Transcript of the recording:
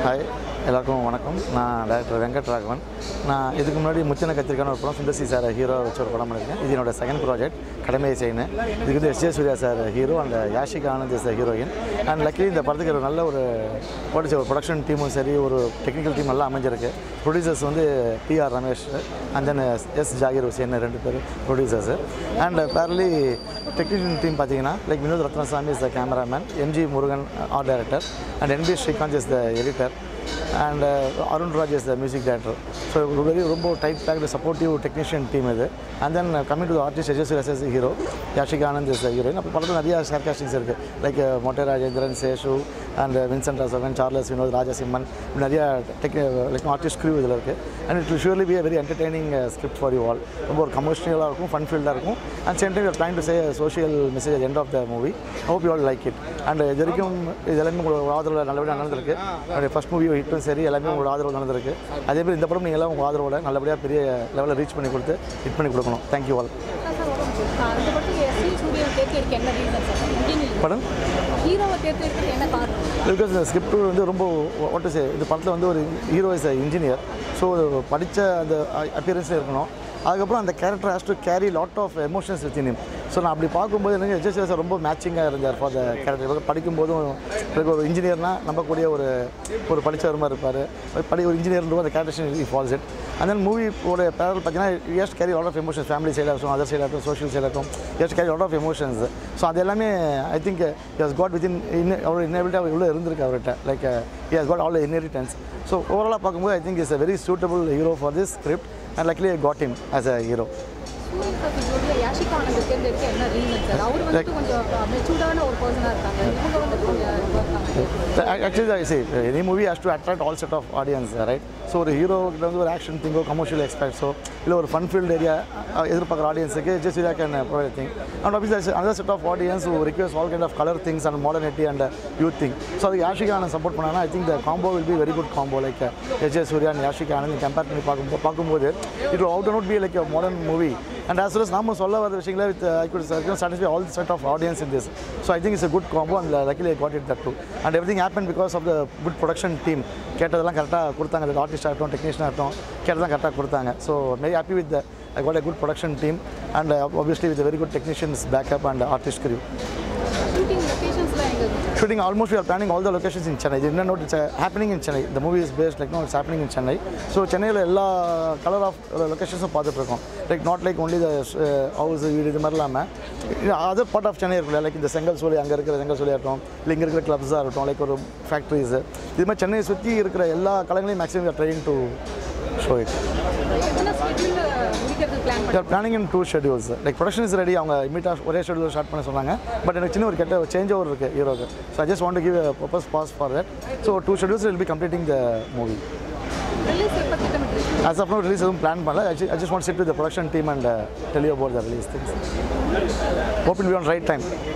Hi எல்லாருக்கும் வணக்கம் நான் டைரக்டர் வெங்கட் ராகவன் நான் இதுக்கு முன்னாடி முச்சன கத்திரிக்கான ஒரு படம் சுந்தர்சி சார் ஹீரோ வச்சு ஒரு படம் பண்ணியிருக்கேன் இது என்னோட செகண்ட் ப்ராஜெக்ட் கடமை செய்யணு இதுக்கு வந்து S J Surya sir hero and Yashika Anand is heroine and lucky இந்த படத்துக்கு ஒரு நல்ல ஒரு போட்டுச்சு ஒரு ப்ரொடக்ஷன் டீமும் சரி ஒரு டெக்னிக்கல் டீம் நல்லா அமைஞ்சிருக்கு ப்ரொடியூசர்ஸ் வந்து T R Ramesh and then S Zakir Hussain ரெண்டு பேர் producers and parallelly technician team பார்த்தீங்கன்னா like Vinod Rathnasamy is the cameraman MG Murugan art director and NP Srikanth is the editor and Arun Raj is the music director so very ரொம்ப tight packed supportive technician team இது and then coming to artist எஜஸ் S hero Yashika Anand is heroine அப்போ படத்தில் நிறைய share castings இருக்குது like Mottai Rajendran Seshu and Vincent Rasavan Charles Vinod Rajasimman இப்படி நிறைய tech like artist crew இதில் இருக்குது and it will surely be a very entertaining script for you all ரொம்ப ஒரு கமர்ஷியலாக இருக்கும் ஃபன் ஃபீல்டாக இருக்கும் and same time trying to say social message end of the movie hope you all like it and இது வரைக்கும் இது எல்லாமே உங்களோட ஆதரவு நல்லபடியாக நடந்திருக்கு என்னுடைய ஃபஸ்ட் மூவி ஹிட்டும் சரி எல்லாமே உங்களோட ஆதரவு நடந்திருக்கு அதே மாதிரி இந்த படம் நீங்கள் எல்லாம் உங்கள் ஆதரவோட நல்லபடியாக பெரிய லெவலில் ரீச் பண்ணி கொடுத்து ஹிட் பண்ணி கொடுக்கணும் தேங்க்யூ ஆல் அந்த படத்துக்கு எஸ்வி சூர்யாவை தேர்ந்தெடுக்க என்ன ரீசன் சார் இன்ஜினியர் படம் ஹீரோவை தேர்ந்தெடுக்க என்ன காரணம் பிகாஸ் இந்த ஸ்கிரிப்ட் வந்து ரொம்ப வாட் சே இந்த படத்தில் வந்து ஒரு ஹீரோ இஸ் இன்ஜினியர் ஸோ படித்த அந்த அப்பியரன்ஸில் இருக்கணும் அதுக்கப்புறம் அந்த character has to carry lot of emotions within so நான் அப்படி பார்க்கும்போது எனக்கு எஜ்எஸ் சார் ரொம்ப மேட்சிங்காக இருந்தார் ஃபார் த கேரக்டர் படிக்கும்போதும் எனக்கு ஒரு இன்ஜினியர்னா நம்பக்கூடிய ஒரு ஒரு படித்தவர் மாதிரி இருப்பார் படி ஒரு இன்ஜினியர் அந்த character falls it and then மூவியோட பேரல் பார்த்தீங்கன்னா use carry lot of emotions family சைடாக இருக்கும் அதர் சைடாக இருக்கும் சோஷியல் சைடாக இருக்கும் use carry lot of emotions so அது எல்லாமே I think has got within in அவரோட இன்னபிலிட்டி அவர் இவ்வளோ இருந்திருக்கு அவர்கிட்ட like he has got all inheritance so ஓவராலாக பார்க்கும்போது I think is a very suitable hero for this script and luckily got him as a hero Surya Yashika Anand தேர்ந்தெடுக்க என்ன reason sir அவர் வந்துட்டு கொஞ்சம் மெச்சூர்டான ஒரு பர்சனாக இருக்காங்க இவங்க வந்து கொஞ்சம் இதுவா இருக்காங்க actually I say any movie has to attract all set of audience right so ஒரு ஹீரோ கிட்ட வந்து ஒரு ஆக்ஷன் திங்கோ கமர்ஷியல் எக்ஸ்பெக்ட்ஸோ இல்லை ஒரு ஃபன் ஃபீல்ட் ஏரியா எதிர்பார்க்குற ஆடியன்ஸுக்கு ஜஸ்ட் இதா can provide thing and office other set of audience request all kind of colour things and modernity and youth thing so அது யாஷிகான சப்போர்ட் பண்ணாங்கன்னா I think the combo will be very good combo like S J Surya and Yashika Anand compare பண்ணி பார்க்கும்போது பார்க்கும்போது it out not be like modern movie and as well as நாம சொல்ல வர விஷயங்களே with I good satisfy all set of audience in this so I think it's a good combo and luckily I got it that too and everything happen because of the good production team கேட்டதெல்லாம் கரெக்டாக கொடுத்தாங்க அது ஆர்டிஸ்டாக இருக்கட்டும் டெக்னீஷியனாக இருக்கட்டும் கேட்டதெல்லாம் கரெக்டாக கொடுத்தாங்க so very happy with I got a good production team and obviously with a very good technicians backup and artist crew shooting லொக்கேஷன்ஸ்லாம் எங்கே இருக்கு shooting almost we are planning all the locations in Chennai. They didn't know it's uh, happening in Chennai. The movie is based like no, it's happening in Chennai. So சென்னையில் எல்லா colour of லொக்கேஷன்ஸும் பார்த்துட்டு இருக்கோம் like not like only the house வீடு இது மாதிரி இல்லாமல் other part of Chennai இருக்குல்ல லைக் இந்த செங்கல் சோலி அங்கே இருக்கிற செங்கல் சோலியாக இருக்கட்டும் இல்லை இங்கே இருக்கிற கிளப்ஸாக இருக்கட்டும் லைக் ஒரு ஃபேக்ட்ரிஸ் இது மாதிரி சென்னையை சுற்றி இருக்கிற எல்லா கலங்களையும் maximum trying to show it எத்தனை ஸ்கெட்யூலில் முடிக்கிறதுக்கு plan We are planning in two schedules. Like production is ready. அவங்க இமீடியட்டாக ஒரே ஷெடியூல் ஸ்டார்ட் பண்ண சொன்னாங்க பட் எனக்கு சின்ன ஒரு கெட்ட சேஞ்ச் ஓவர் இருக்குது ஹீரோக்கு so I just want give purpose pass for that so two schedules will be completing the movie release எப்போ திட்டமிட்டு ஆஸ் ஆஃப் நோ ரிலீஸ் எதுவும் பிளான் பண்ணல I just want sit with the production team and tell you about the release things hope will be on right time